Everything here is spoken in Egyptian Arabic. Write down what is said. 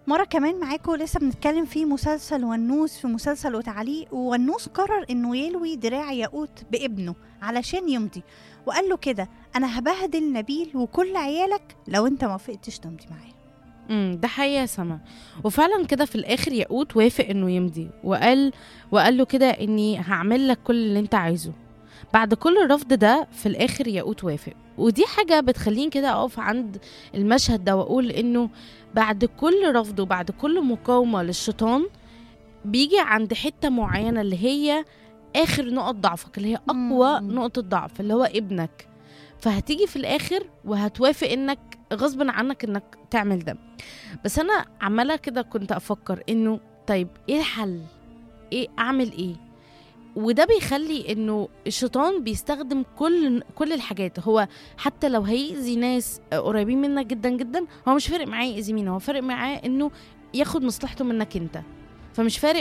مرة كمان معاكم لسه بنتكلم في مسلسل ونوس في مسلسل وتعليق ونوس قرر انه يلوي دراع ياقوت بابنه علشان يمضي وقال له كده انا هبهدل نبيل وكل عيالك لو انت ما وافقتش تمضي معايا امم ده حقيقة سما وفعلا كده في الاخر ياقوت وافق انه يمضي وقال وقال له كده اني هعمل لك كل اللي انت عايزه بعد كل الرفض ده في الاخر ياقوت وافق ودي حاجة بتخليني كده اقف عند المشهد ده واقول انه بعد كل رفض وبعد كل مقاومة للشيطان بيجي عند حتة معينة اللي هي اخر نقط ضعفك اللي هي اقوى مم. نقطة ضعف اللي هو ابنك فهتيجي في الاخر وهتوافق انك غصب عنك انك تعمل ده بس انا عماله كده كنت افكر انه طيب ايه الحل ايه اعمل ايه وده بيخلي انه الشيطان بيستخدم كل كل الحاجات هو حتى لو هيأذي ناس قريبين منك جدا جدا هو مش فارق معاه يأذي مين هو فارق معاه انه ياخد مصلحته منك انت فمش فارق